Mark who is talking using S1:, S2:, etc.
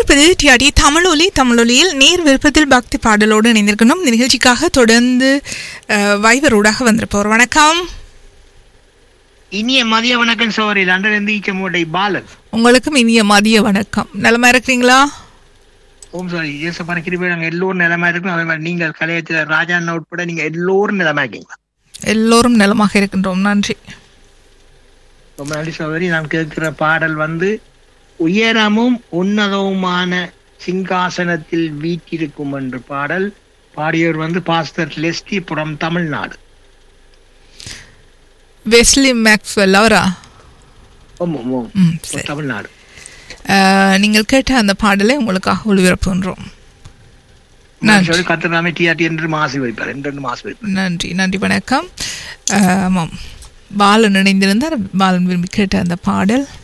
S1: இணைந்திருப்பது டிஆடி தமிழொலி தமிழொலியில் நேர் விருப்பத்தில் பக்தி பாடலோடு இணைந்திருக்கணும் இந்த நிகழ்ச்சிக்காக தொடர்ந்து அஹ், வைவரோடாக வந்திருப்பவர் வணக்கம்
S2: இனிய மதிய வணக்கம் சோரி லண்டன் இருந்து ஈச்சமோட்டை பாலன்
S1: உங்களுக்கும் இனிய மதிய வணக்கம் நலமா இருக்கிறீங்களா
S2: ஓம் சாரி இயேசப்பான கிருபை நாங்க எல்லோரும் நிலமா இருக்கணும் அதே மாதிரி நீங்கள் கலையத்துல ராஜா அண்ணா உட்பட நீங்க எல்லோரும் நிலமா இருக்கீங்களா
S1: எல்லோரும் நலமாக இருக்கின்றோம் நன்றி
S2: ரொம்ப நன்றி சோதரி நான் கேட்கிற பாடல் வந்து உயரமும் உன்னதவுமான சிங்காசனத்தில் வீட்டிருக்கும் என்று பாடல் பாடியவர் வந்து பாஸ்டர் லெஸ்டி புறம் தமிழ்நாடு
S1: வெஸ்லி மேக்ஸ்வெல் அவரா
S2: ஓம் ஓம் ஓம்
S1: ம் சரி
S2: தமிழ்நாடு
S1: அஹ், நீங்கள் கேட்ட அந்த பாடலை உங்களுக்காக ஒளிபரப்புகின்றோம்
S2: நான்
S1: நன்றி
S2: சொல்லி கத்திரநாமே டிஆர்டி என்று மாசு வைப்பார் ரெண்டு ரெண்டு மாசு வைப்பார்
S1: நன்றி நன்றி வணக்கம் அஹ், ஆமாம் பாலன் இணைந்திருந்தார் பாலன் விரும்பி கேட்ட அந்த பாடல்